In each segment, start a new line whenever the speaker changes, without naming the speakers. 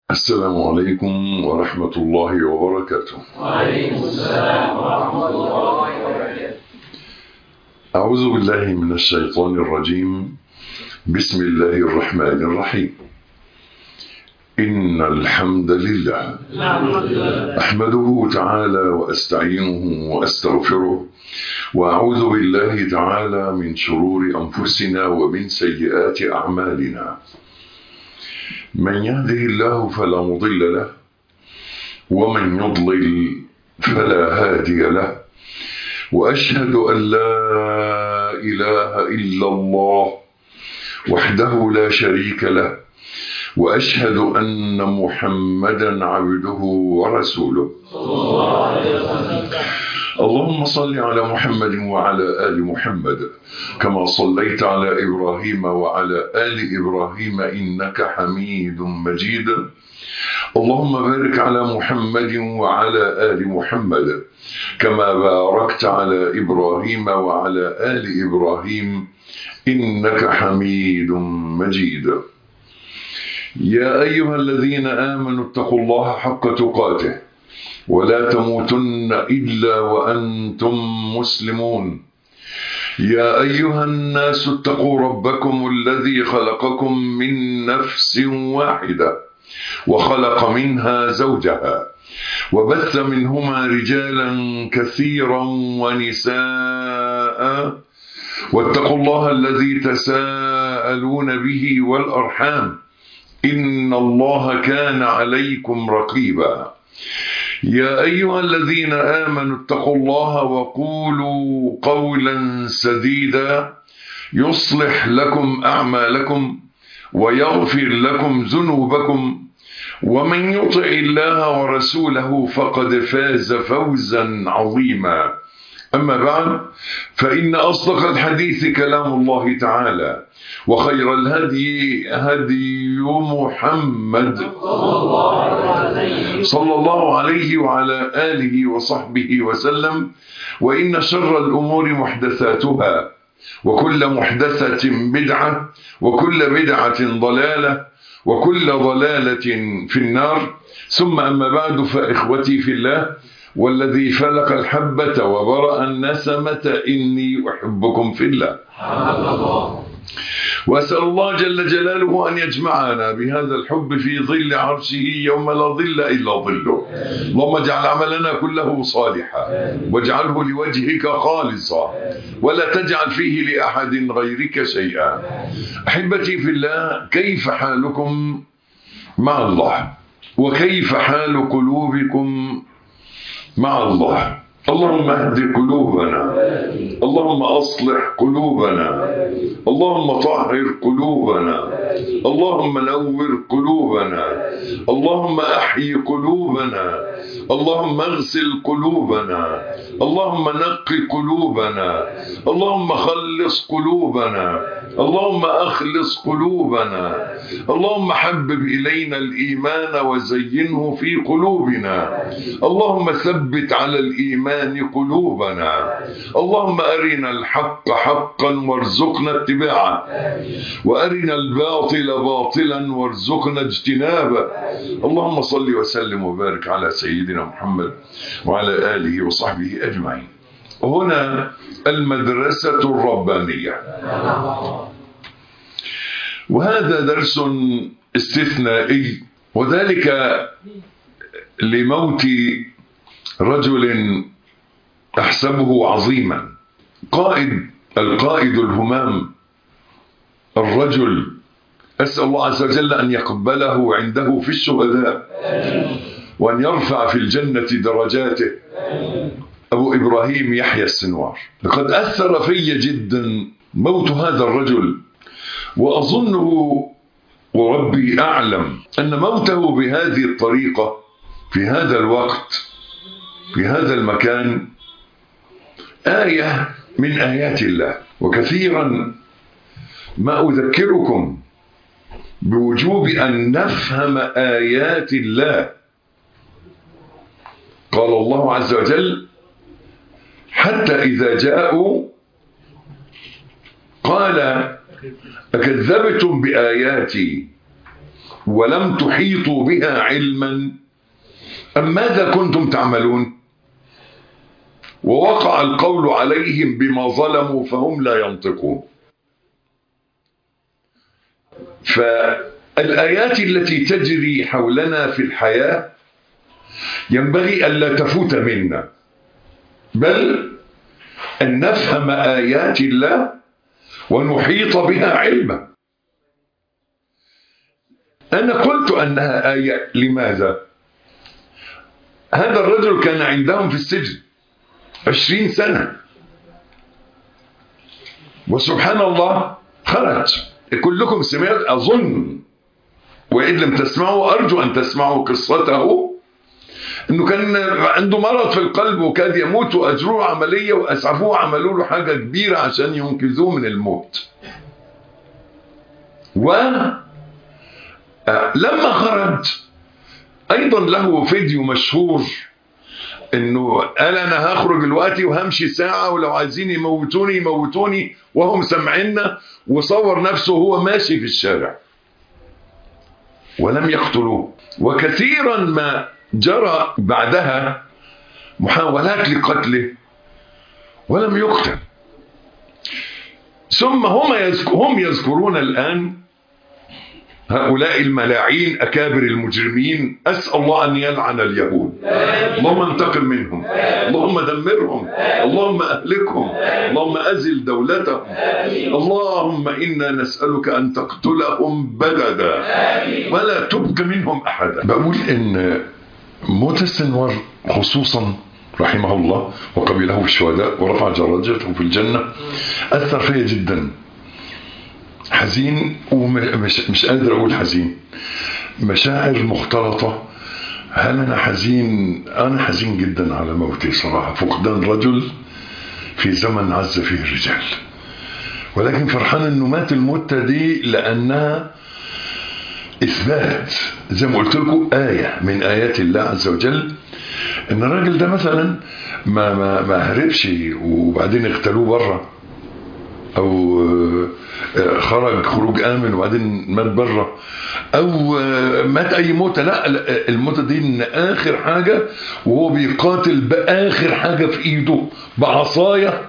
السلام عليكم ورحمة الله وبركاته
وعليكم السلام ورحمة الله وبركاته
أعوذ بالله من الشيطان الرجيم بسم الله الرحمن الرحيم إن الحمد لله
الحمد لله
أحمده تعالى وأستعينه وأستغفره وأعوذ بالله تعالى من شرور أنفسنا ومن سيئات أعمالنا من يهده الله فلا مضل له ومن يضلل فلا هادي له وأشهد أن لا إله إلا الله وحده لا شريك له وأشهد أن محمدا عبده ورسوله
صلى الله عليه وسلم
اللهم صل على محمد وعلى آل محمد كما صليت على إبراهيم وعلى آل إبراهيم إنك حميد مجيد اللهم بارك على محمد وعلى آل محمد كما باركت على إبراهيم وعلى آل إبراهيم إنك حميد مجيد يا أيها الذين آمنوا اتقوا الله حق تقاته ولا تموتن إلا وأنتم مسلمون يا أيها الناس اتقوا ربكم الذي خلقكم من نفس واحدة وخلق منها زوجها وبث منهما رجالا كثيرا ونساء واتقوا الله الذي تساءلون به والأرحام إن الله كان عليكم رقيبا يا أيها الذين آمنوا اتقوا الله وقولوا قولا سديدا يصلح لكم أعمالكم ويغفر لكم ذنوبكم ومن يطع الله ورسوله فقد فاز فوزا عظيما أما بعد فإن أصدق الحديث كلام الله تعالى وخير الهدي هدي محمد
صلى الله عليه وسلم
صلى الله عليه وعلى آله وصحبه وسلم وإن شر الأمور محدثاتها وكل محدثة بدعة وكل بدعة ضلالة وكل ضلالة في النار ثم أما بعد فإخوتي في الله والذي فلق الحبة وبرأ النسمة إني أحبكم في الله
حمد الله
وأسأل الله جل جلاله أن يجمعنا بهذا الحب في ظل عرشه يوم لا ظل إلا ظله اللهم اجعل عملنا كله صالحا واجعله لوجهك خالصا ولا تجعل فيه لأحد غيرك شيئا أحبتي في الله كيف حالكم مع الله وكيف حال قلوبكم مع الله اللهم اهد قلوبنا اللهم اصلح قلوبنا اللهم طهر قلوبنا اللهم نور قلوبنا اللهم احيي قلوبنا اللهم اغسل قلوبنا اللهم نق قلوبنا اللهم خلص قلوبنا اللهم اخلص قلوبنا اللهم حبب الينا الايمان وزينه في قلوبنا اللهم ثبت على الايمان قلوبنا اللهم ارنا الحق حقا وارزقنا اتباعه وارنا الباطل باطلا وارزقنا اجتنابه اللهم صل وسلم وبارك على سيدنا محمد وعلى اله وصحبه اجمعين هنا المدرسه الربانيه وهذا درس استثنائي وذلك لموت رجل احسبه عظيما قائد القائد الهمام الرجل اسال الله عز وجل ان يقبله عنده في الشهداء وان يرفع في الجنه درجاته ابو ابراهيم يحيى السنوار لقد اثر في جدا موت هذا الرجل واظنه وربي اعلم ان موته بهذه الطريقه في هذا الوقت في هذا المكان آية من آيات الله وكثيرا ما أذكركم بوجوب أن نفهم آيات الله قال الله عز وجل حتى إذا جاءوا قال أكذبتم بآياتي ولم تحيطوا بها علما أم ماذا كنتم تعملون ووقع القول عليهم بما ظلموا فهم لا ينطقون فالآيات التي تجري حولنا في الحياة ينبغي ألا تفوت منا بل أن نفهم آيات الله ونحيط بها علما أنا قلت أنها آية لماذا هذا الرجل كان عندهم في السجن عشرين سنة وسبحان الله خرج كلكم سمعت أظن وإن لم تسمعوا أرجو أن تسمعوا قصته انه كان عنده مرض في القلب وكاد يموت واجروه عمليه واسعفوه عملوا له حاجه كبيره عشان ينقذوه من الموت. و لما خرج ايضا له فيديو مشهور انه قال انا هخرج دلوقتي وهمشي ساعه ولو عايزين يموتوني يموتوني وهم سامعيننا وصور نفسه وهو ماشي في الشارع. ولم يقتلوه وكثيرا ما جرى بعدها محاولات لقتله ولم يقتل ثم هم هم يذكرون الآن هؤلاء الملاعين أكابر المجرمين أسأل الله أن يلعن اليهود اللهم انتقم منهم اللهم دمرهم اللهم أهلكهم اللهم أزل دولتهم اللهم إنا نسألك أن تقتلهم بددا ولا تبق منهم أحدا بقول إن موت السنوار خصوصا رحمه الله وقبله الشهداء ورفع درجته في الجنة أثر فيا جدا حزين ومش مش قادر أقول حزين مشاعر مختلطة هل أنا حزين أنا حزين جدا على موتي صراحة فقدان رجل في زمن عز فيه الرجال ولكن فرحان انه مات الموتة دي لانها اثبات زي ما قلت لكم آية من آيات الله عز وجل ان الراجل ده مثلا ما ما ما هربش وبعدين اغتالوه بره او خرج خروج امن وبعدين مات بره او مات اي موته لا الموته دي ان اخر حاجه وهو بيقاتل باخر حاجه في ايده بعصايه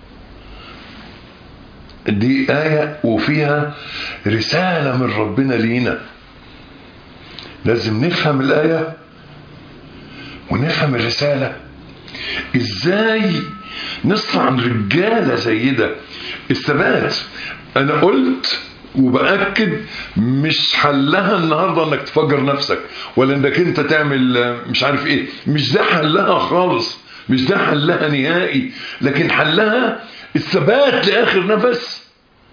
دي آية وفيها رسالة من ربنا لينا لازم نفهم الآية ونفهم الرسالة ازاي نصنع رجالة زي ده الثبات انا قلت وبأكد مش حلها النهاردة انك تفجر نفسك ولا انك انت تعمل مش عارف ايه مش ده حلها خالص مش ده حلها نهائي لكن حلها الثبات لاخر نفس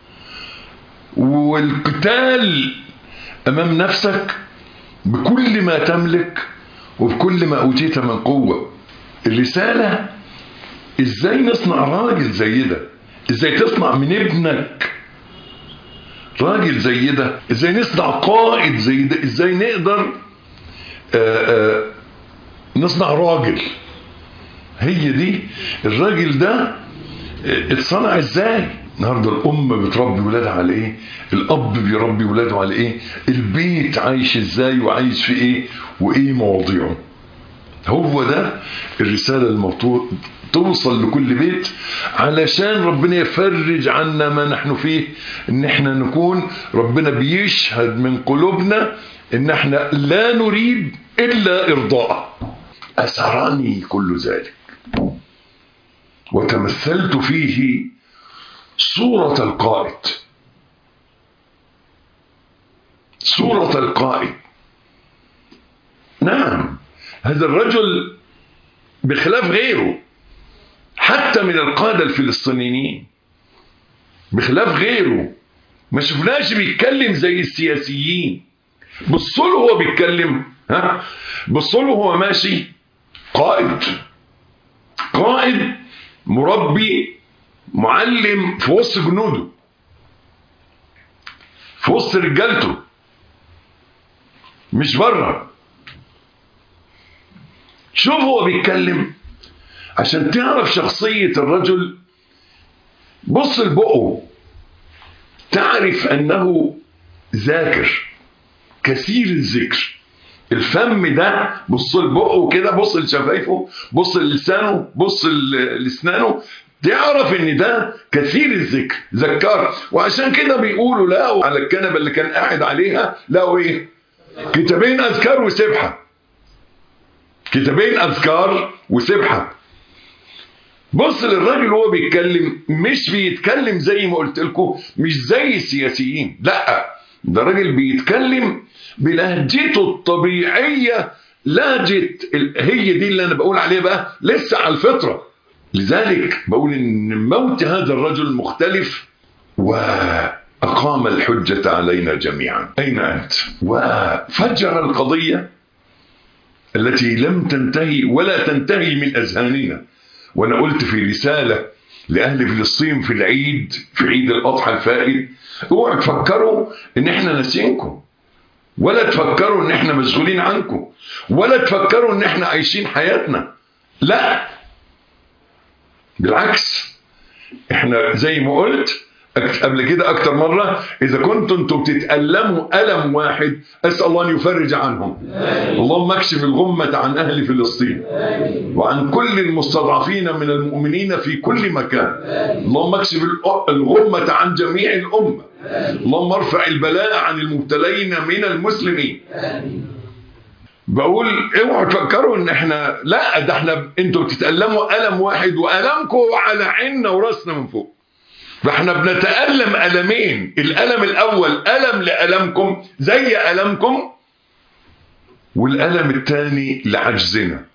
والقتال امام نفسك بكل ما تملك وبكل ما اوتيت من قوه الرساله ازاي نصنع راجل زي ده ازاي تصنع من ابنك راجل زي ده ازاي نصنع قائد زي ده ازاي نقدر آآ آآ نصنع راجل هي دي الراجل ده اتصنع ازاي النهارده الام بتربي ولادها على ايه الاب بيربي ولاده على ايه البيت عايش ازاي وعايش في ايه وايه مواضيعه هو ده الرساله المفروض توصل لكل بيت علشان ربنا يفرج عنا ما نحن فيه ان احنا نكون ربنا بيشهد من قلوبنا ان احنا لا نريد الا ارضاءه اسرني كل ذلك وتمثلت فيه صورة القائد صورة القائد نعم هذا الرجل بخلاف غيره حتى من القادة الفلسطينيين بخلاف غيره ما شفناش بيتكلم زي السياسيين بصوا له هو بيتكلم ها بصوا له هو ماشي قائد قائد مربي معلم في وسط جنوده في وسط رجالته مش بره شوف هو بيتكلم عشان تعرف شخصية الرجل بص لبقه تعرف أنه ذاكر كثير الذكر الفم ده بص لبقه كده بص لشفايفه بص للسانه بص ل- لاسنانه تعرف ان ده كثير الذكر ذكار وعشان كده بيقولوا لقوا على الكنبه اللي كان قاعد عليها لقوا ايه كتابين اذكار وسبحه كتابين اذكار وسبحه بص للراجل وهو بيتكلم مش بيتكلم زي ما قلت لكم مش زي السياسيين لا ده راجل بيتكلم بلهجته الطبيعيه لهجه ال- هي دي اللي انا بقول عليها بقى لسه على الفطره لذلك بقول ان موت هذا الرجل مختلف واقام الحجه علينا جميعا اين انت وفجر القضيه التي لم تنتهي ولا تنتهي من اذهاننا وانا قلت في رساله لاهل فلسطين في العيد في عيد الاضحى الفائت اوعوا تفكروا ان احنا ناسينكم ولا تفكروا ان احنا مشغولين عنكم ولا تفكروا ان احنا عايشين حياتنا لا بالعكس احنا زي ما قلت أك- قبل كده اكتر مره اذا كنتم انتم بتتالموا الم واحد اسال الله ان يفرج عنهم اللهم اكشف الغمه عن اهل فلسطين وعن كل المستضعفين من المؤمنين في كل مكان اللهم اكشف الأ- الغمه عن جميع الامه اللهم ارفع البلاء عن المبتلين من المسلمين بقول اوعوا تفكروا ان احنا لا ده احنا انتوا بتتألموا ألم واحد وألمكم على عيننا وراسنا من فوق فاحنا بنتألم ألمين الألم الأول ألم لألمكم زي ألمكم والألم الثاني لعجزنا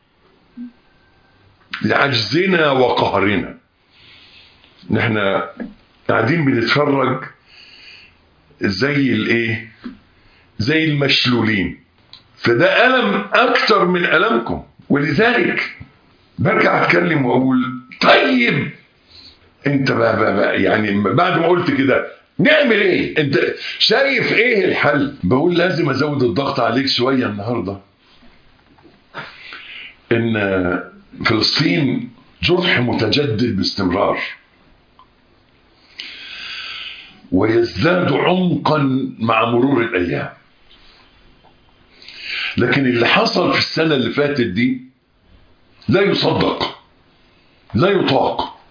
لعجزنا وقهرنا نحن قاعدين بنتفرج زي الايه زي المشلولين فده ألم أكتر من ألمكم ولذلك برجع أتكلم وأقول طيب أنت بقى, بقى, بقى يعني بعد ما قلت كده نعمل إيه؟ أنت شايف إيه الحل؟ بقول لازم أزود الضغط عليك شوية النهاردة إن فلسطين جرح متجدد باستمرار ويزداد عمقا مع مرور الأيام لكن اللي حصل في السنة اللي فاتت دي لا يصدق لا يطاق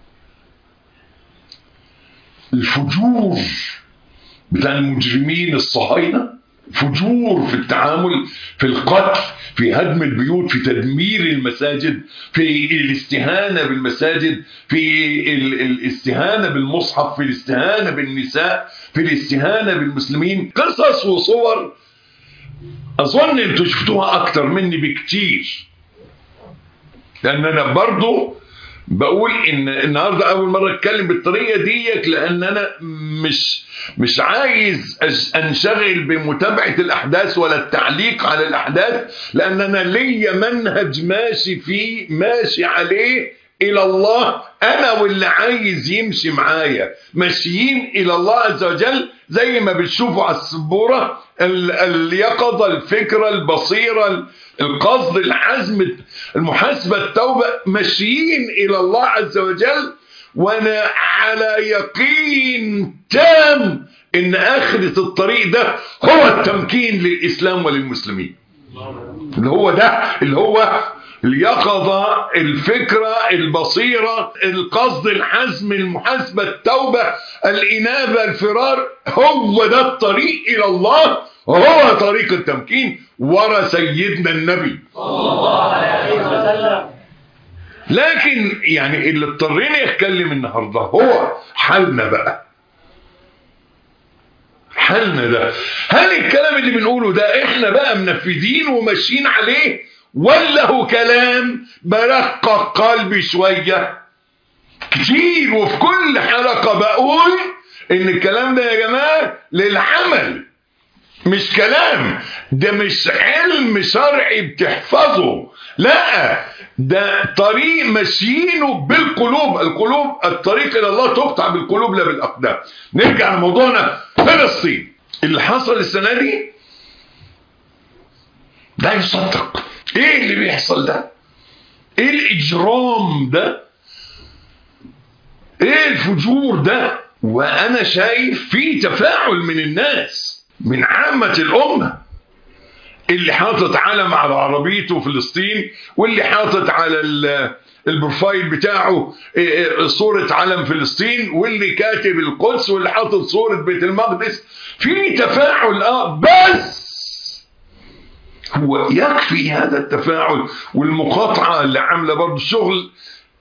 الفجور بتاع المجرمين الصهاينة فجور في التعامل في القتل في هدم البيوت في تدمير المساجد في الاستهانة بالمساجد في ال- الاستهانة بالمصحف في الاستهانة بالنساء في الاستهانة بالمسلمين قصص وصور اظن انتوا شفتوها اكتر مني بكتير لان انا برضو بقول ان النهارده اول مره اتكلم بالطريقه ديت لان انا مش مش عايز أش- انشغل بمتابعه الاحداث ولا التعليق على الاحداث لان انا ليا منهج ماشي فيه ماشي عليه الى الله انا واللي عايز يمشي معايا ماشيين الى الله عز وجل زي ما بتشوفوا على السبوره ال- اليقظه الفكره البصيره ال- القصد الحزم المحاسبه التوبه ماشيين الى الله عز وجل وانا على يقين تام ان اخره الطريق ده هو التمكين للاسلام وللمسلمين اللي هو ده اللي هو اليقظة الفكرة البصيرة القصد الحزم المحاسبة التوبة الإنابة الفرار هو ده الطريق إلى الله هو طريق التمكين ورا سيدنا النبي
صلى الله عليه وسلم
لكن يعني اللي اضطرينا يتكلم النهارده هو حالنا بقى حالنا ده هل الكلام اللي بنقوله ده احنا بقى منفذين وماشيين عليه ولا هو كلام برقق قلبي شويه كتير وفي كل حلقه بقول ان الكلام ده يا جماعه للعمل مش كلام ده مش علم شرعي بتحفظه لا ده طريق ماشيينه بالقلوب القلوب الطريق الى الله تقطع بالقلوب لا بالاقدام نرجع لموضوعنا فلسطين اللي حصل السنه دي لا يصدق ايه اللي بيحصل ده ايه الاجرام ده ايه الفجور ده وانا شايف في تفاعل من الناس من عامة الامة اللي حاطط علم على عربيته فلسطين واللي حاطط على ال- البروفايل بتاعه إيه إيه صورة علم فلسطين واللي كاتب القدس واللي حاطط صورة بيت المقدس في تفاعل اه بس هو يكفي هذا التفاعل والمقاطعة اللي عاملة برضه شغل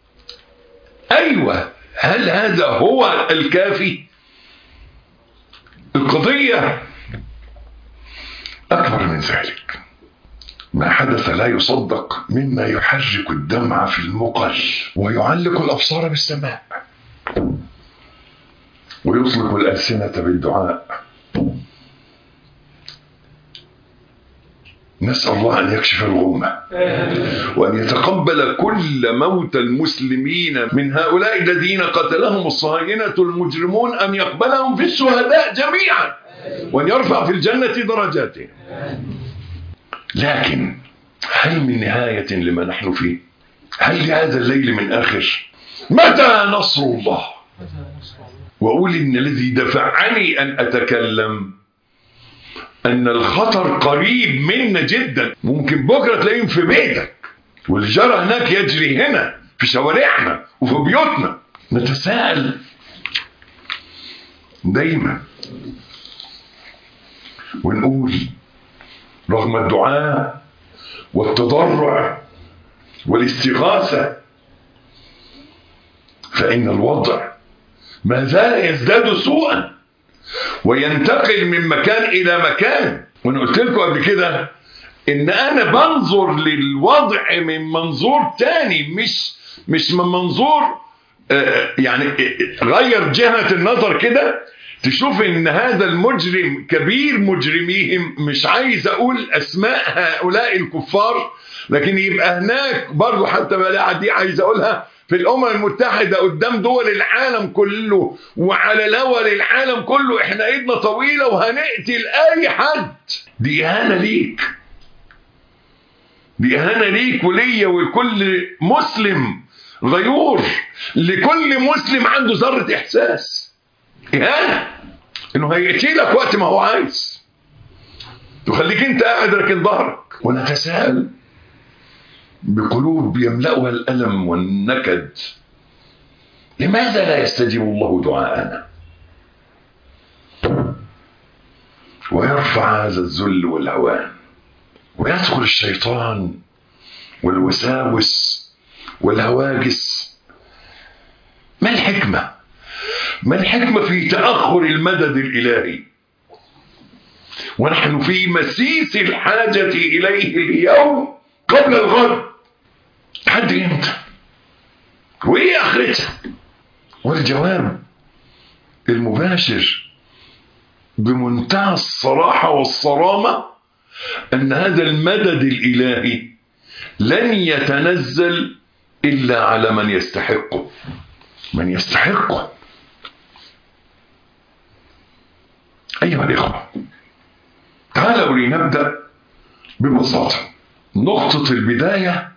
ايوه هل هذا هو الكافي القضية اكبر من ذلك ما حدث لا يصدق مما يحرك الدمع في المقل ويعلق الابصار بالسماء ويطلق الالسنه بالدعاء نسال الله ان يكشف الغمه وأن يتقبل كل موت المسلمين من هؤلاء الذين قتلهم الصهاينة المجرمون أن يقبلهم في الشهداء جميعا وأن يرفع في الجنة درجاتهم لكن هل من نهاية لما نحن فيه هل لهذا الليل من آخر متى نصر الله وأقول إن الذي دفعني أن أتكلم أن الخطر قريب منا جدا ممكن بكرة تلاقيهم في بيتك واللي جرى هناك يجري هنا في شوارعنا وفي بيوتنا نتساءل دايما ونقول رغم الدعاء والتضرع والاستغاثة فإن الوضع ما زال يزداد سوءا وينتقل من مكان إلى مكان وأنا قلت لكم قبل كده إن أنا بنظر للوضع من منظور تاني مش مش من منظور آه، يعني آه، غير جهة النظر كده تشوف ان هذا المجرم كبير مجرميهم مش عايز اقول اسماء هؤلاء الكفار لكن يبقى هناك برضو حتى بلاعة دي عايز اقولها في الامم المتحدة قدام دول العالم كله وعلى لول العالم كله احنا ايدنا طويلة وهنقتل اي حد دي اهانة ليك دي اهانة ليك وليا ولكل مسلم غيور لكل مسلم عنده ذرة احساس اهانة انه هيقتلك وقت ما هو عايز تخليك انت قاعد راكن ظهرك ونتساءل بقلوب يملأها الألم والنكد لماذا لا يستجيب الله دعاءنا ويرفع هذا الذل والهوان ويدخل الشيطان والوساوس والهواجس ما الحكمة ما الحكمة في تأخر المدد الإلهي ونحن في مسيس الحاجة إليه اليوم قبل الغد لحد امتى وايه اخرتها والجواب المباشر بمنتهى الصراحة والصرامة أن هذا المدد الإلهي لن يتنزل إلا على من يستحقه من يستحقه أيها الإخوة تعالوا لنبدأ ببساطة نقطة البداية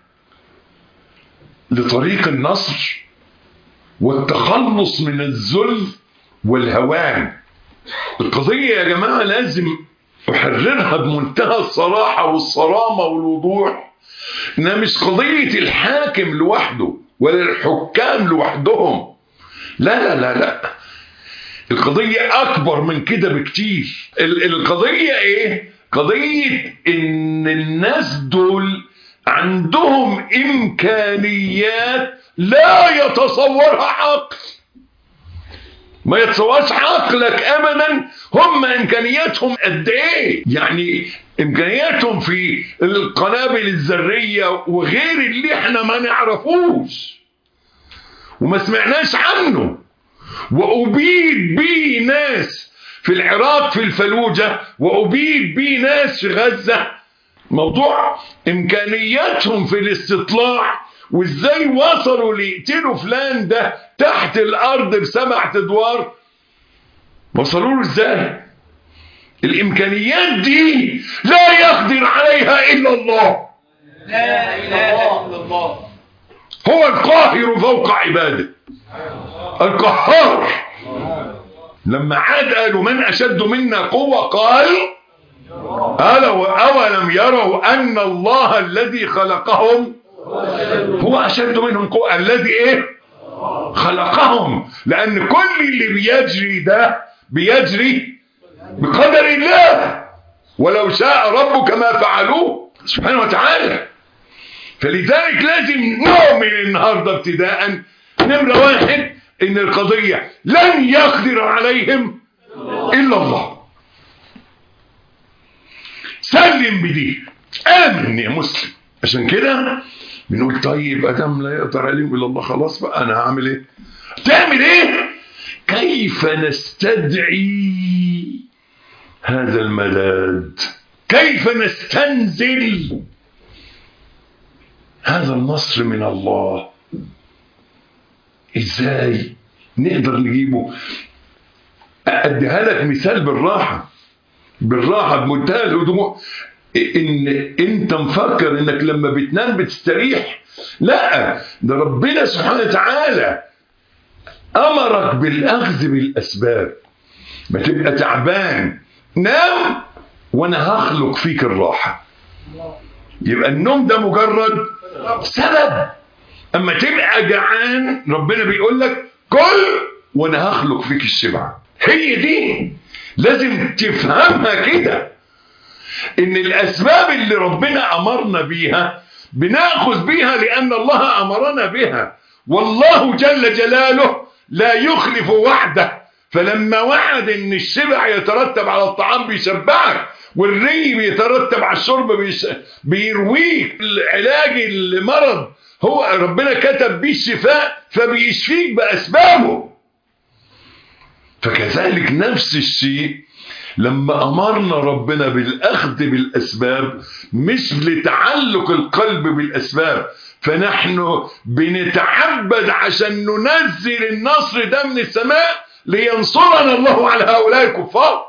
لطريق النصر والتخلص من الذل والهوان القضية يا جماعة لازم أحررها بمنتهى الصراحة والصرامة والوضوح إنها مش قضية الحاكم لوحده ولا الحكام لوحدهم لا لا لا لا القضية أكبر من كده بكتير ال- القضية إيه؟ قضية إن الناس دول عندهم إمكانيات لا يتصورها عقل ما يتصورش عقلك ابدا هم امكانياتهم قد ايه يعني امكانياتهم في القنابل الذريه وغير اللي احنا ما نعرفوش وما سمعناش عنه وأبيد به ناس في العراق في الفلوجة وأبيد به ناس في غزة موضوع إمكانياتهم في الاستطلاع وإزاي وصلوا ليقتلوا فلان ده تحت الأرض بسبعة أدوار وصلوا له إزاي الإمكانيات دي لا يقدر عليها إلا الله
لا إله إلا الله
هو القاهر فوق عباده القهار لما عاد قالوا من أشد منا قوة قال ألا أولم يروا أن الله الذي خلقهم هو أشد منهم قوة الذي إيه خلقهم لأن كل اللي بيجري ده بيجري بقدر الله ولو شاء ربك ما فعلوه سبحانه وتعالى فلذلك لازم نؤمن النهاردة ابتداء نمرة واحد ان القضية لن يقدر عليهم الا الله سلم بدي امن يا مسلم عشان كده بنقول طيب ادم لا يقدر عليهم الا الله خلاص بقى انا هعمل ايه تعمل ايه كيف نستدعي هذا المداد كيف نستنزل هذا النصر من الله ازاي نقدر نجيبه اديها لك مثال بالراحه بالراحه بمنتهى الهدوء ان انت مفكر انك لما بتنام بتستريح لا ده ربنا سبحانه وتعالى امرك بالاخذ بالاسباب ما تبقى تعبان نام وانا هخلق فيك الراحه يبقى النوم ده مجرد سبب اما تبقى جعان ربنا بيقول لك كل وانا هخلق فيك الشبع هي دي لازم تفهمها كده ان الاسباب اللي ربنا امرنا بيها بناخذ بيها لان الله امرنا بها والله جل جلاله لا يخلف وعده فلما وعد ان الشبع يترتب على الطعام بيشبعك والري بيترتب على الشرب بيش... بيرويك علاج المرض هو ربنا كتب بيه الشفاء فبيشفيك بأسبابه فكذلك نفس الشيء لما أمرنا ربنا بالأخذ بالأسباب مش لتعلق القلب بالأسباب فنحن بنتعبد عشان ننزل النصر ده من السماء لينصرنا الله على هؤلاء الكفار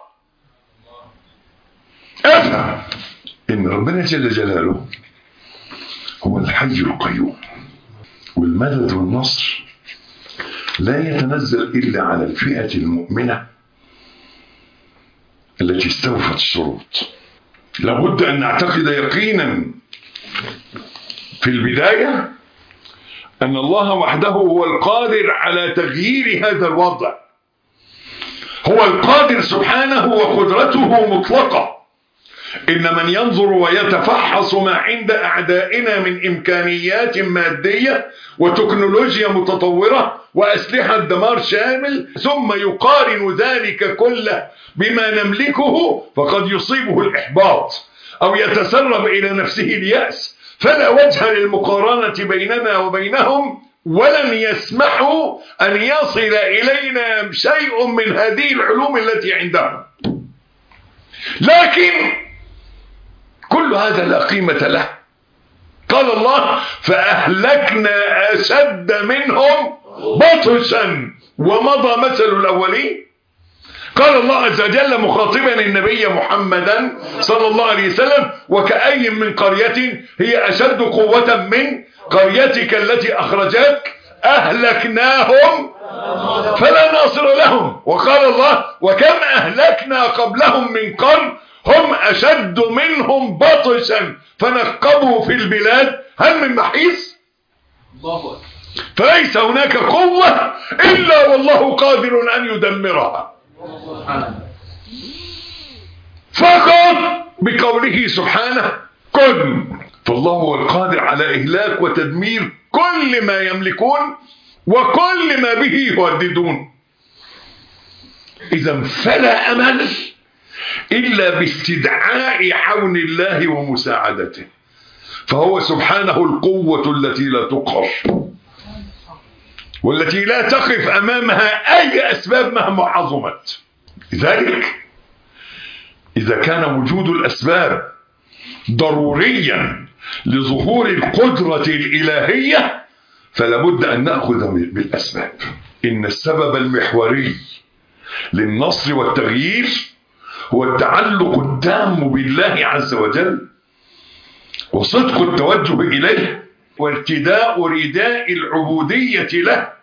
افهم ان ربنا جل جلاله هو الحي القيوم والمدد والنصر لا يتنزل الا على الفئه المؤمنه التي استوفت الشروط لابد ان نعتقد يقينا في البدايه ان الله وحده هو القادر على تغيير هذا الوضع هو القادر سبحانه وقدرته مطلقه إن من ينظر ويتفحص ما عند أعدائنا من إمكانيات مادية وتكنولوجيا متطورة وأسلحة دمار شامل ثم يقارن ذلك كله بما نملكه فقد يصيبه الإحباط أو يتسرب إلى نفسه اليأس فلا وجه للمقارنة بيننا وبينهم ولن يسمحوا أن يصل إلينا شيء من هذه العلوم التي عندهم لكن كل هذا لا قيمة له قال الله فأهلكنا أشد منهم بطشا ومضى مثل الأولين قال الله عز وجل مخاطبا النبي محمدا صلى الله عليه وسلم وكأي من قرية هي أشد قوة من قريتك التي أخرجتك أهلكناهم فلا ناصر لهم وقال الله وكم أهلكنا قبلهم من قرن هم أشد منهم بطشا فنقبوا في البلاد هل من محيص
الله
فليس هناك قوة إلا والله قادر أن يدمرها فقط بقوله سبحانه كن فالله هو القادر على إهلاك وتدمير كل ما يملكون وكل ما به يهددون إذا فلا أمل إلا باستدعاء عون الله ومساعدته فهو سبحانه القوة التي لا تقهر والتي لا تقف أمامها أي أسباب مهما عظمت لذلك إذا كان وجود الأسباب ضروريا لظهور القدرة الإلهية فلابد أن نأخذ بالأسباب إن السبب المحوري للنصر والتغيير هو التعلق التام بالله عز وجل وصدق التوجه إليه وارتداء رداء العبودية له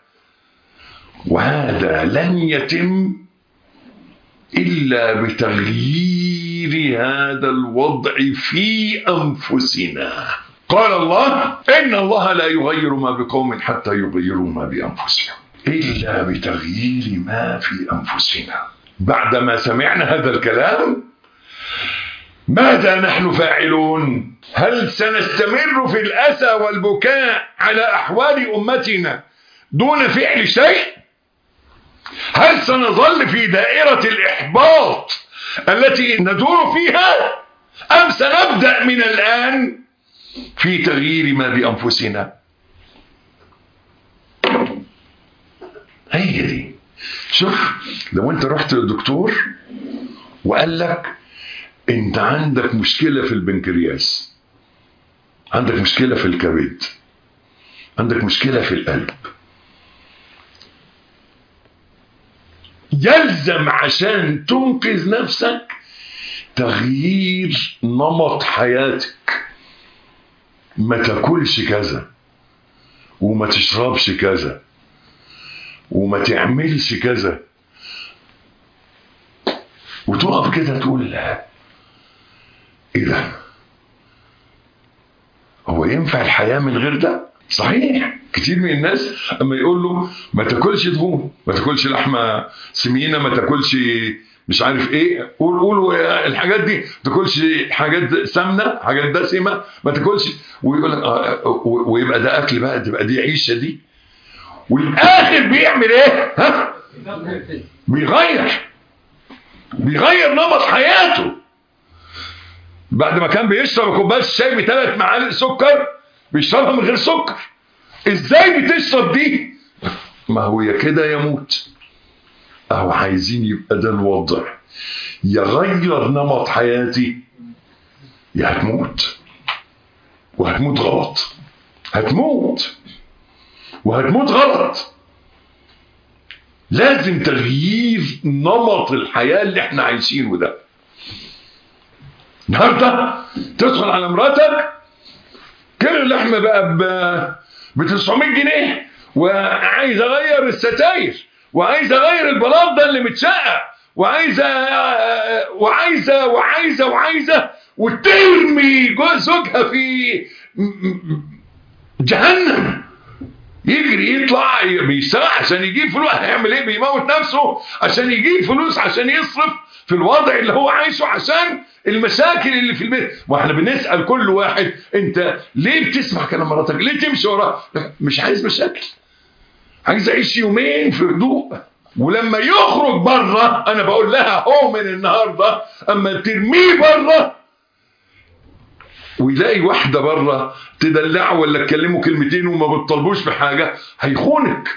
وهذا لن يتم إلا بتغيير تغيير هذا الوضع في أنفسنا قال الله إن الله لا يغير ما بقوم حتى يغيروا ما بأنفسهم إلا بتغيير ما في أنفسنا بعدما سمعنا هذا الكلام ماذا نحن فاعلون هل سنستمر في الأسى والبكاء على أحوال أمتنا دون فعل شيء هل سنظل في دائرة الإحباط التي ندور فيها أم سنبدأ من الآن في تغيير ما بأنفسنا هي دي شوف لو انت رحت للدكتور وقال لك انت عندك مشكلة في البنكرياس عندك مشكلة في الكبد عندك مشكلة في القلب يلزم عشان تنقذ نفسك تغيير نمط حياتك ما تاكلش كذا وما تشربش كذا وما تعملش كذا وتقف كده تقول لا ايه ده هو ينفع الحياة من غير ده صحيح كتير من الناس اما يقول له ما تاكلش دهون ما تاكلش لحمه سمينه ما تاكلش مش عارف ايه قول قول الحاجات دي ما تاكلش حاجات سمنه حاجات دسمه ما تاكلش ويقول لك آه ويبقى ده اكل بقى تبقى دي عيشه دي والاخر بيعمل ايه ها بيغير بيغير نمط حياته بعد ما كان بيشرب كوبايه الشاي بثلاث معالق سكر بيشربها من غير سكر ازاي بتشرب دي ما هو يا كده يموت اهو عايزين يبقى ده الوضع يغير نمط حياتي يا هتموت وهتموت غلط هتموت وهتموت غلط لازم تغيير نمط الحياة اللي احنا عايشينه ده النهارده تدخل على مراتك كيلو اللحمه بقى ب 900 جنيه وعايز اغير الستاير وعايز اغير البلاط ده اللي متشقق وعايزه وعايزه وعايزه وعايزه وترمي زوجها في جهنم يجري يطلع بيشتغل عشان يجيب فلوس هيعمل ايه بيموت نفسه عشان يجيب فلوس عشان يصرف في الوضع اللي هو عايشه عشان المشاكل اللي في البيت واحنا بنسال كل واحد انت ليه بتسمع كلام مراتك ليه تمشي وراها مش عايز مشاكل عايز اعيش يومين في هدوء ولما يخرج بره انا بقول لها هو من النهارده اما ترميه بره ويلاقي واحدة بره تدلعه ولا تكلمه كلمتين وما بتطلبوش بحاجة هيخونك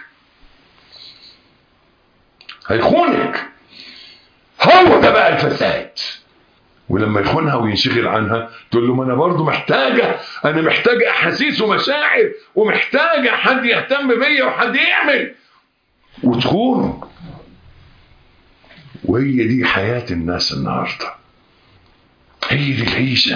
هيخونك هو ده بقى الفساد ولما يخونها وينشغل عنها تقول له ما انا برضه محتاجة انا محتاجة احاسيس ومشاعر ومحتاجة حد يهتم بيا وحد يعمل وتخونه وهي دي حياة الناس النهاردة هي دي العيشة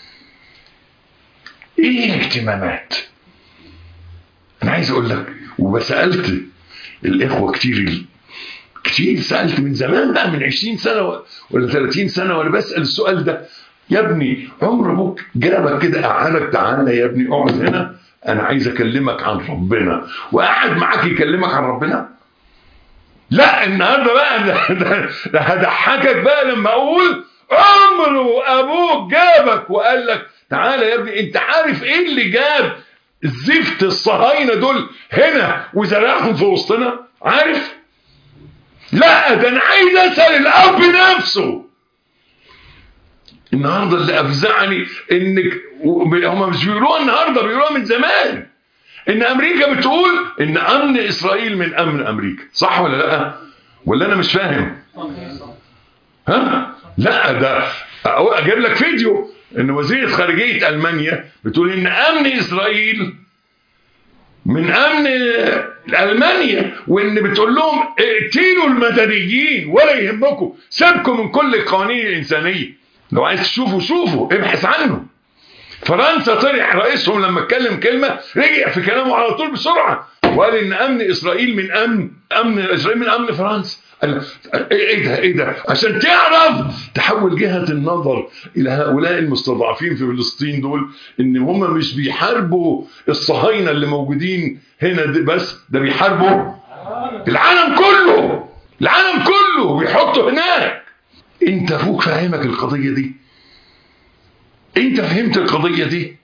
ايه الاهتمامات انا عايز اقول لك وبسألت الاخوة كتير كتير سألت من زمان بقى من 20 سنة ولا 30 سنة وانا بسأل السؤال ده يا ابني عمر ابوك جابك كده قعدك تعالى يا ابني اقعد هنا انا عايز اكلمك عن ربنا وقعد معاك يكلمك عن ربنا لا النهارده بقى ده هضحكك بقى لما اقول عمره ابوك جابك وقال لك تعالى يا ابني انت عارف ايه اللي جاب زفت الصهاينة دول هنا وزرعهم في وسطنا عارف لا ده انا عايز اسال الاب نفسه النهارده اللي افزعني انك هم مش بيقولوها النهارده بيقولوها من زمان ان امريكا بتقول ان امن اسرائيل من امن امريكا صح ولا لا ولا انا مش فاهم ها لا ده اجيب لك فيديو ان وزيرة خارجية المانيا بتقول ان امن اسرائيل من امن المانيا وان بتقول لهم اقتلوا المدنيين ولا يهمكم سيبكم من كل القوانين الانسانيه لو عايز تشوفوا شوفوا ابحث عنه فرنسا طلع رئيسهم لما اتكلم كلمه رجع في كلامه على طول بسرعه وقال ان امن اسرائيل من امن امن اسرائيل من امن فرنسا قال ايه ده ايه ده عشان تعرف تحول جهة النظر الى هؤلاء المستضعفين في فلسطين دول ان هم مش بيحاربوا الصهاينة اللي موجودين هنا دي بس ده بيحاربوا العالم كله العالم كله بيحطوا هناك انت ابوك فاهمك القضية دي انت فهمت القضية دي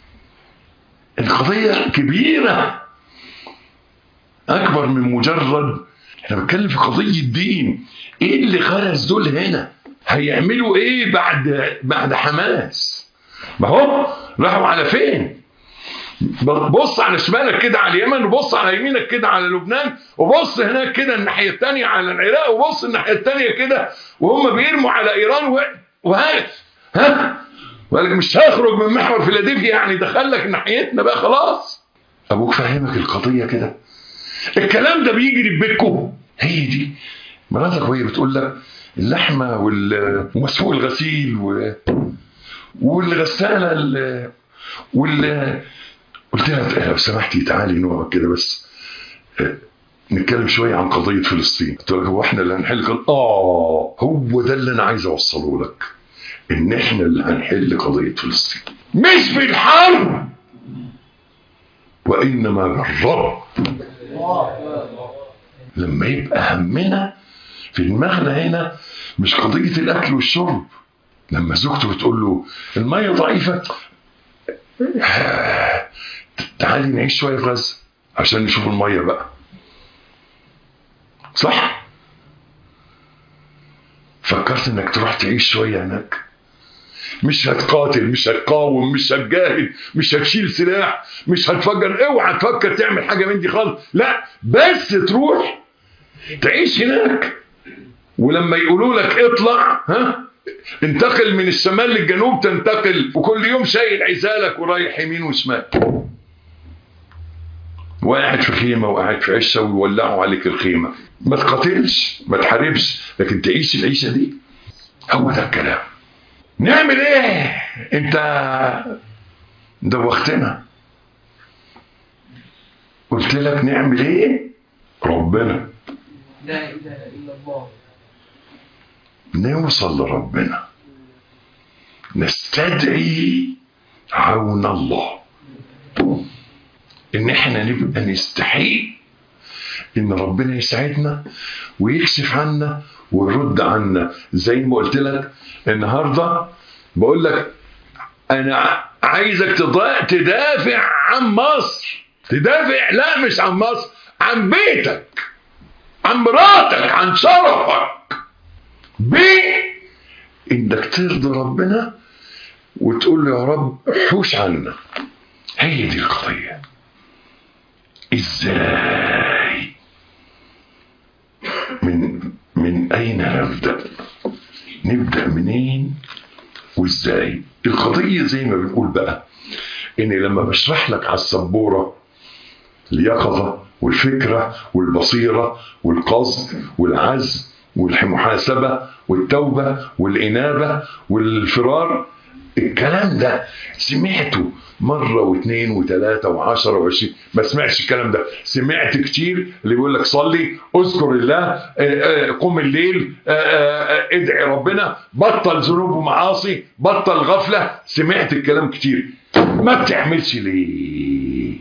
القضية كبيرة اكبر من مجرد احنا بنتكلم في قضية الدين ايه اللي خرج دول هنا هيعملوا ايه بعد بعد حماس ما هو راحوا على فين بص على شمالك كده على اليمن وبص على يمينك كده على لبنان وبص هناك كده الناحية التانية على العراق وبص الناحية التانية كده وهم بيرموا على ايران و... وهات ها وقال لك مش هخرج من محور فيلادلفيا يعني دخلك ناحيتنا بقى خلاص ابوك فاهمك القضية كده الكلام ده بيجري في بيتكم هي دي مراتك وهي بتقول لك اللحمه وال... ومسحوق الغسيل و... والغساله ال... وال قلت لها لو سمحتي تعالي نقعد كده بس نتكلم شويه عن قضيه فلسطين قلت لك هو احنا اللي هنحل قال اه هو ده اللي انا عايز اوصله لك ان احنا اللي هنحل قضيه فلسطين مش في الحرب وانما بالرب لما يبقى همنا في دماغنا هنا مش قضية الأكل والشرب لما زوجته بتقول له المية ضعيفة تعالي نعيش شوية في غزة عشان نشوف المية بقى صح فكرت انك تروح تعيش شوية هناك مش هتقاتل مش هتقاوم مش هتجاهد مش هتشيل سلاح مش هتفجر اوعى تفكر تعمل حاجه من دي خالص لا بس تروح تعيش هناك ولما يقولوا لك اطلع ها انتقل من الشمال للجنوب تنتقل وكل يوم شايل عزالك ورايح يمين وشمال وقاعد في خيمه وقاعد في عشه ويولعوا عليك الخيمه ما تقاتلش ما تحاربش لكن تعيش العيشه دي هو ده الكلام نعمل ايه انت دوختنا قلت لك نعمل ايه ربنا
لا اله الا الله
نوصل لربنا نستدعي عون الله ان احنا نبقى نستحي ان ربنا يساعدنا ويكشف عنا ويرد عنا زي ما قلت لك النهارده بقول لك انا عايزك تدافع عن مصر تدافع لا مش عن مصر عن بيتك عن مراتك عن شرفك بيه انك ترضي ربنا وتقول له يا رب حوش عنا هي دي القضية ازاي من من اين نبدأ نبدأ منين وازاي القضية زي ما بنقول بقى ان لما بشرح لك على السبورة اليقظة والفكرة والبصيرة والقصد والعزم والمحاسبة والتوبة والإنابة والفرار الكلام ده سمعته مرة واثنين وثلاثة وعشرة وعشرين ما سمعتش الكلام ده سمعت كتير اللي بيقول لك صلي اذكر الله قم الليل ادعي ربنا بطل ذنوب ومعاصي بطل غفلة سمعت الكلام كتير ما بتعملش ليه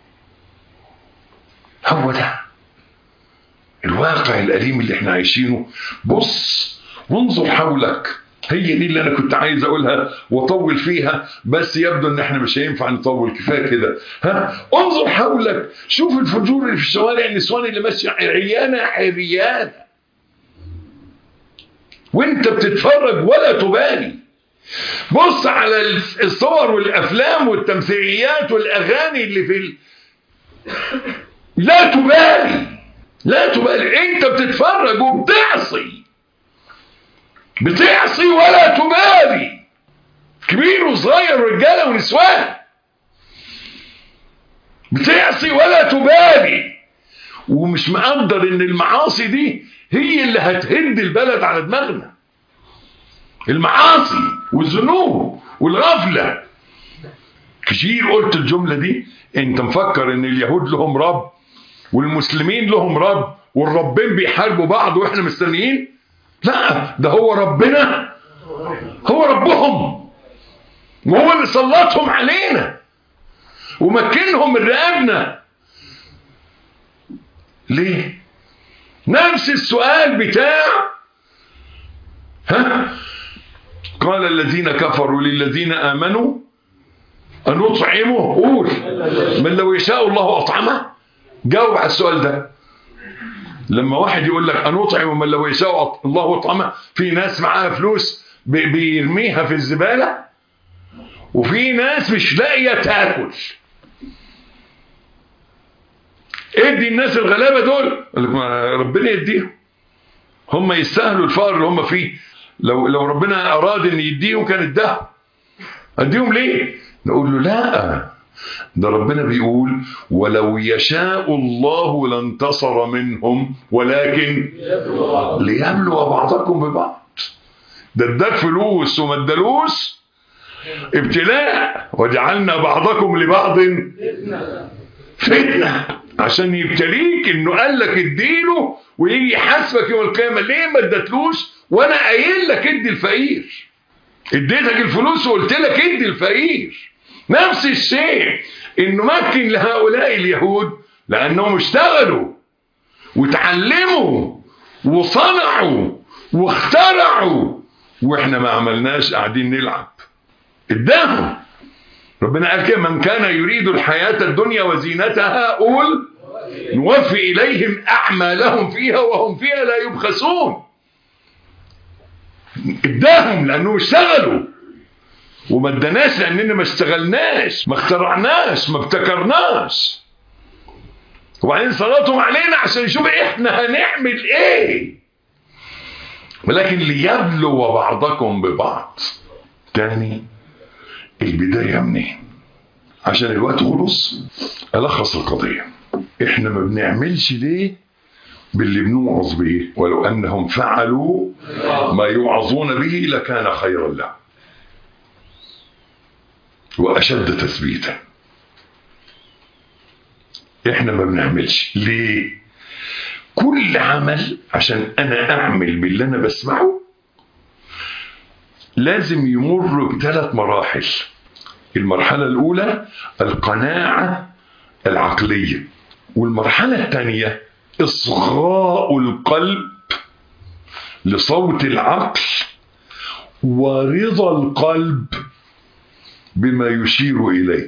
هو ده الواقع الأليم اللي احنا عايشينه بص وانظر حولك هي دي اللي انا كنت عايز اقولها واطول فيها بس يبدو ان احنا مش هينفع نطول كفايه كده ها انظر حولك شوف الفجور اللي في الشوارع النسوان اللي ماشيه عريانه عريانه وانت بتتفرج ولا تبالي بص على الصور والافلام والتمثيليات والاغاني اللي في ال... لا تبالي لا تبالي انت بتتفرج وبتعصي بتعصي ولا تبالي كبير وصغير رجاله ونسوان بتعصي ولا تبالي ومش مقدر ان المعاصي دي هي اللي هتهد البلد على دماغنا المعاصي والذنوب والغفله كتير قلت الجمله دي انت مفكر ان اليهود لهم رب والمسلمين لهم رب والربين بيحاربوا بعض واحنا مستنيين لا ده هو ربنا هو ربهم وهو اللي سلطهم علينا ومكنهم من رقابنا ليه نفس السؤال بتاع ها قال الذين كفروا للذين آمنوا أن نطعمه قول من لو يشاء الله أطعمه جاوب على السؤال ده لما واحد يقول لك أن أطعم من لو يشاء الله أطعمه في ناس معاها فلوس بي- بيرميها في الزبالة وفي ناس مش لاقية تاكل ادي الناس الغلابة دول قال لك ما ربنا يديهم هم يستاهلوا الفقر اللي هم فيه لو لو ربنا اراد ان يديهم كان اداهم اديهم ليه نقول له لا ده ربنا بيقول ولو يشاء الله لانتصر منهم ولكن ليبلو بعضكم ببعض ده اداك فلوس وما ادالوش ابتلاء وجعلنا بعضكم لبعض فتنة عشان يبتليك انه قال لك اديله ويجي يحاسبك يوم القيامة ليه ما ادتلوش وانا قايل لك ادي الفقير اديتك الفلوس وقلت لك ادي الفقير نفس الشيء انه مكن لهؤلاء اليهود لانهم اشتغلوا وتعلموا وصنعوا واخترعوا واحنا ما عملناش قاعدين نلعب اداهم ربنا قال كده من كان يريد الحياة الدنيا وزينتها قول نوفي إليهم أعمالهم فيها وهم فيها لا يبخسون اداهم لأنهم اشتغلوا وما اداناش لأننا ما اشتغلناش ما اخترعناش ما ابتكرناش وبعدين صلاتهم علينا عشان يشوف احنا هنعمل ايه ولكن ليبلو بعضكم ببعض تاني البداية منين عشان الوقت خلص ألخص القضية احنا ما بنعملش ليه باللي بنوعظ به ولو أنهم فعلوا ما يوعظون به لكان خيرا لهم وأشد تثبيتا احنا ما بنعملش ليه كل عمل عشان انا اعمل باللي انا بسمعه لازم يمر بثلاث مراحل المرحلة الأولى القناعة العقلية والمرحلة الثانية إصغاء القلب لصوت العقل ورضا القلب بما يشير إليه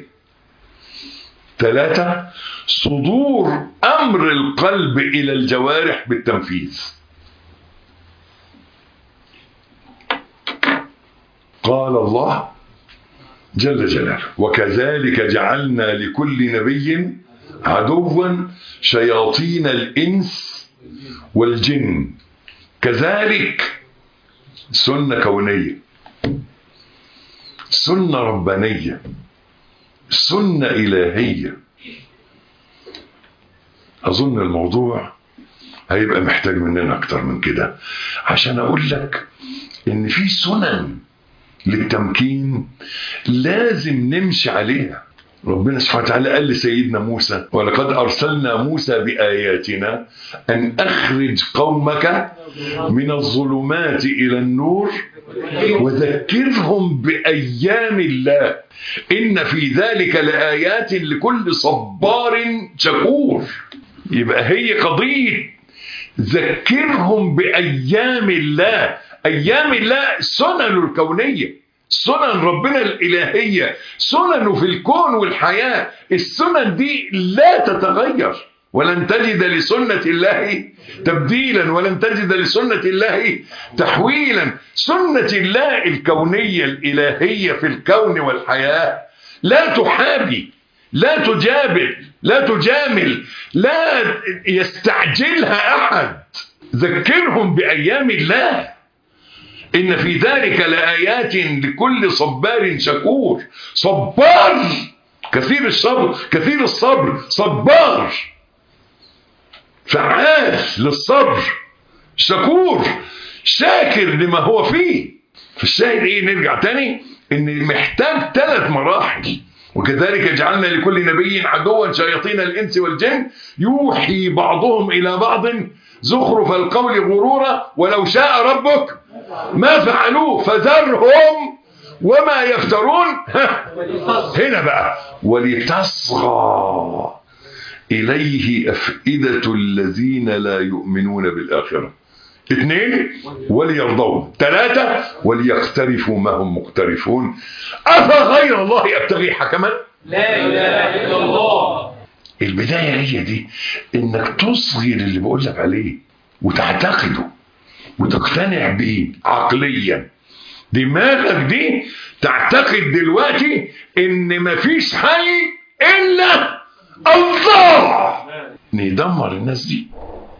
ثلاثة صدور أمر القلب إلى الجوارح بالتنفيذ قال الله جل جلاله وكذلك جعلنا لكل نبي عدوا شياطين الإنس والجن كذلك سنة كونية سنة ربانية سنة إلهية أظن الموضوع هيبقى محتاج مننا أكتر من كده عشان أقول لك إن في سنن للتمكين لازم نمشي عليها ربنا سبحانه وتعالى قال لسيدنا موسى ولقد أرسلنا موسى بآياتنا أن أخرج قومك من الظلمات إلى النور وذكرهم بأيام الله إن في ذلك لآيات لكل صبار شكور يبقى هي قضية ذكرهم بأيام الله أيام الله سنن الكونية سنن ربنا الإلهية سننه في الكون والحياة السنن دي لا تتغير ولن تجد لسنة الله تبديلا ولن تجد لسنة الله تحويلا سنة الله الكونية الإلهية في الكون والحياة لا تحابي لا تجابل لا تجامل لا يستعجلها أحد ذكرهم بأيام الله إن في ذلك لآيات لكل صبار شكور صبار كثير الصبر كثير الصبر صبار فعال للصبر شكور شاكر لما هو فيه فالشاهد ايه نرجع تاني ان محتاج ثلاث مراحل وكذلك جعلنا لكل نبي عدوا شياطين الإنس والجن يوحي بعضهم إلى بعض زخرف القول غرورا ولو شاء ربك ما فعلوه فذرهم وما يفترون هنا بقى ولتصغى إليه أفئدة الذين لا يؤمنون بالآخرة اثنين وليرضوا ثلاثة وليقترفوا ما هم مقترفون أفغير الله أبتغي حكما
لا إله إلا الله
البداية هي دي انك تصغي اللي بقول لك عليه وتعتقده وتقتنع بيه عقليا دماغك دي تعتقد دلوقتي ان مفيش حل الا الله يدمر الناس دي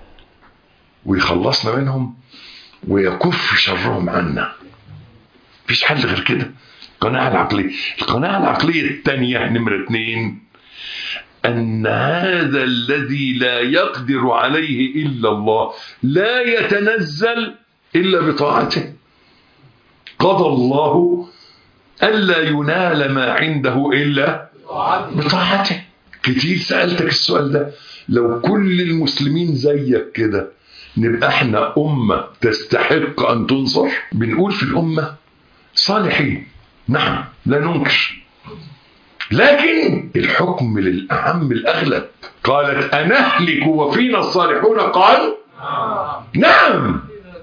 ويخلصنا منهم ويكف شرهم عنا مفيش حل غير كده القناعة العقلية القناعة العقلية الثانية نمرة اثنين أن هذا الذي لا يقدر عليه إلا الله لا يتنزل إلا بطاعته قضى الله ألا ينال ما عنده إلا بطاعته كتير سألتك السؤال ده لو كل المسلمين زيك كده نبقى احنا أمة تستحق أن تنصر بنقول في الأمة صالحين نعم لا ننكر لكن الحكم للأعم الأغلب قالت أنهلك وفينا الصالحون قال نعم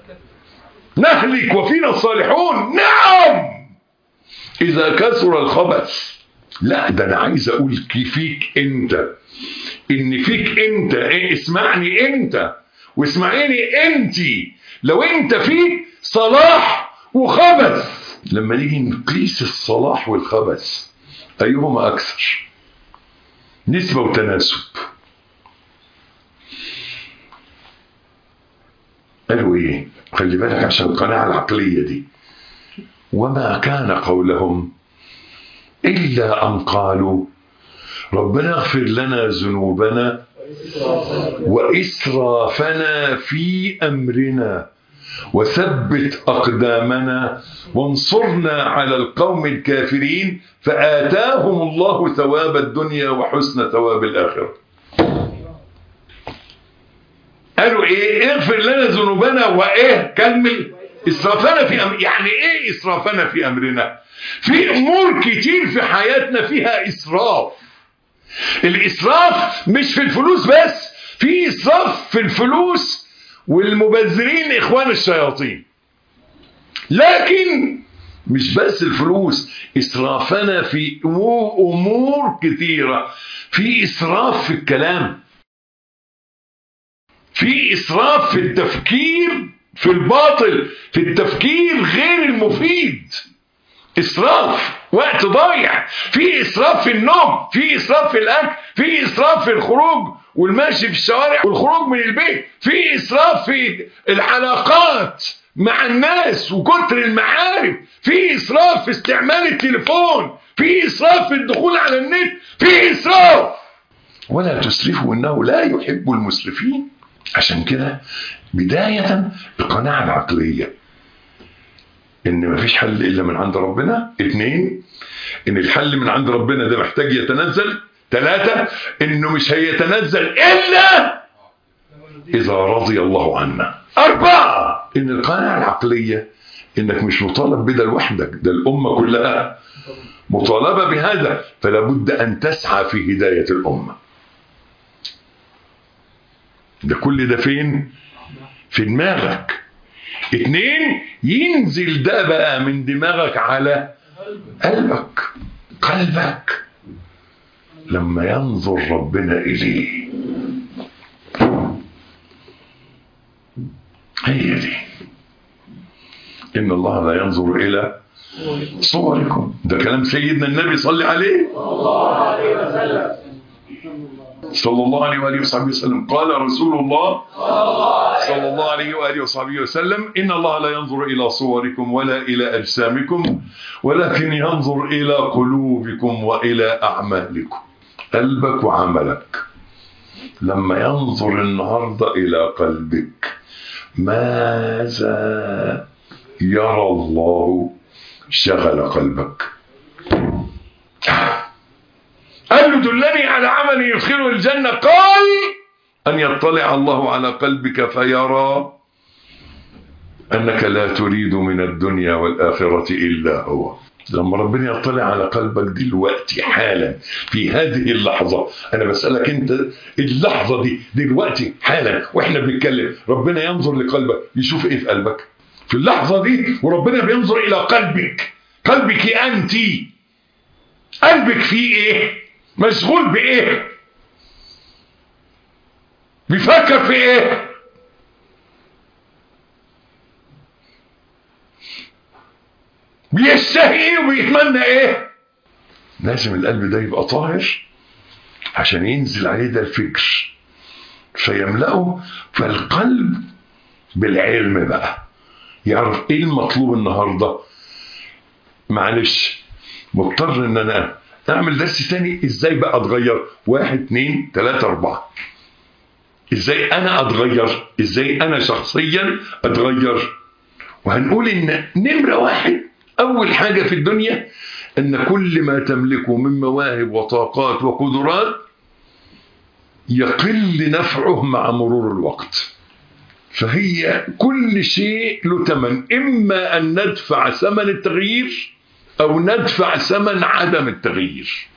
نهلك وفينا الصالحون نعم إذا كثر الخبث لا ده أنا عايز أقول فيك أنت إن فيك أنت إيه اسمعني أنت واسمعيني أنت لو أنت فيك صلاح وخبث لما نيجي نقيس الصلاح والخبث أيهما أكثر نسبة وتناسب قالوا إيه خلي بالك عشان القناعة العقلية دي وما كان قولهم إلا أن قالوا ربنا اغفر لنا ذنوبنا وإسرافنا في أمرنا وثبت أقدامنا وانصرنا على القوم الكافرين فآتاهم الله ثواب الدنيا وحسن ثواب الآخرة قالوا إيه اغفر لنا ذنوبنا وإيه كمل إسرافنا في أمر يعني إيه إسرافنا في أمرنا في أمور كتير في حياتنا فيها إسراف الإسراف مش في الفلوس بس في إسراف في الفلوس والمبذرين إخوان الشياطين لكن مش بس الفلوس إسرافنا في أمور كثيرة في إسراف في الكلام في إسراف في التفكير في الباطل في التفكير غير المفيد إسراف وقت ضايع في إسراف في النوم في إسراف في الأكل في إسراف في الخروج والمشي في الشوارع والخروج من البيت في إسراف في العلاقات مع الناس وكتر المعارف في إسراف في استعمال التليفون في إسراف في الدخول على النت في إسراف ولا تسرفوا إنه لا يحب المسرفين عشان كده بداية القناعة العقلية ان مفيش حل الا من عند ربنا اثنين ان الحل من عند ربنا ده محتاج يتنزل ثلاثة انه مش هيتنزل الا اذا رضي الله عنا اربعة ان القناعة العقلية انك مش مطالب بده لوحدك ده الامة كلها مطالبة بهذا فلا بد ان تسعى في هداية الامة ده كل ده فين في دماغك اتنين ينزل ده بقى من دماغك على قلبك قلبك لما ينظر ربنا إليه هي دي إن الله لا ينظر إلى صوركم ده كلام سيدنا النبي صلى عليه صلى الله عليه وآله وصحبه وسلم قال رسول الله صلى الله عليه وآله وصحبه وسلم إن الله لا ينظر إلى صوركم ولا إلى أجسامكم ولكن ينظر إلى قلوبكم وإلى أعمالكم قلبك وعملك لما ينظر النهاردة إلى قلبك ماذا يرى الله شغل قلبك قالوا دلني على عمل يدخله الجنة قال أن يطلع الله على قلبك فيرى أنك لا تريد من الدنيا والآخرة إلا هو لما ربنا يطلع على قلبك دلوقتي حالا في هذه اللحظة أنا بسألك أنت اللحظة دي دلوقتي حالا وإحنا بنتكلم ربنا ينظر لقلبك يشوف إيه في قلبك في اللحظة دي وربنا بينظر إلى قلبك قلبك أنت قلبك فيه إيه مشغول بإيه بيفكر في إيه بيشتهي ايه وبيتمنى ايه لازم القلب ده يبقى طاهر عشان ينزل عليه ده الفكر فيملأه فالقلب بالعلم بقى يعرف ايه المطلوب النهارده معلش مضطر ان انا اعمل درس تاني ازاي بقى اتغير واحد اتنين تلاتة اربعة ازاي انا اتغير ازاي انا شخصيا اتغير وهنقول ان نمرة واحد اول حاجة في الدنيا ان كل ما تملكه من مواهب وطاقات وقدرات يقل نفعه مع مرور الوقت فهي كل شيء له ثمن اما ان ندفع ثمن التغيير او ندفع ثمن عدم التغيير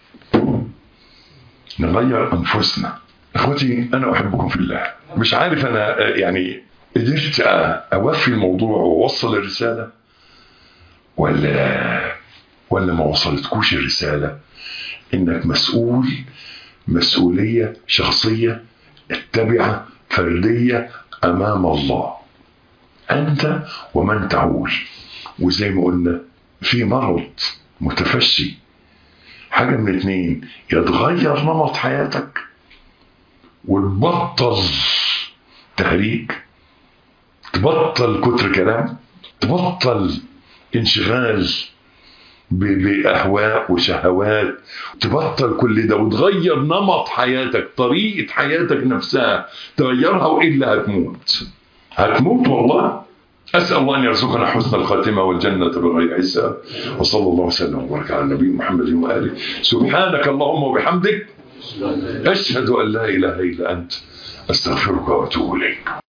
نغير انفسنا اخوتي انا احبكم في الله مش عارف انا يعني قدرت اوفي الموضوع واوصل الرساله ولا ولا ما وصلتكوش الرساله انك مسؤول مسؤوليه شخصيه التبعه فرديه امام الله انت ومن تعول وزي ما قلنا في مرض متفشي حاجه من اتنين يتغير نمط حياتك وتبطل تهريج تبطل كتر كلام تبطل انشغال بأهواء وشهوات تبطل كل ده وتغير نمط حياتك طريقة حياتك نفسها تغيرها وإلا هتموت هتموت والله أسأل الله أن يرزقنا حسن الخاتمة والجنة بغير حساب وصلى الله وسلم وبارك على النبي محمد وآله سبحانك اللهم وبحمدك أشهد أن لا إله إلا أنت أستغفرك وأتوب إليك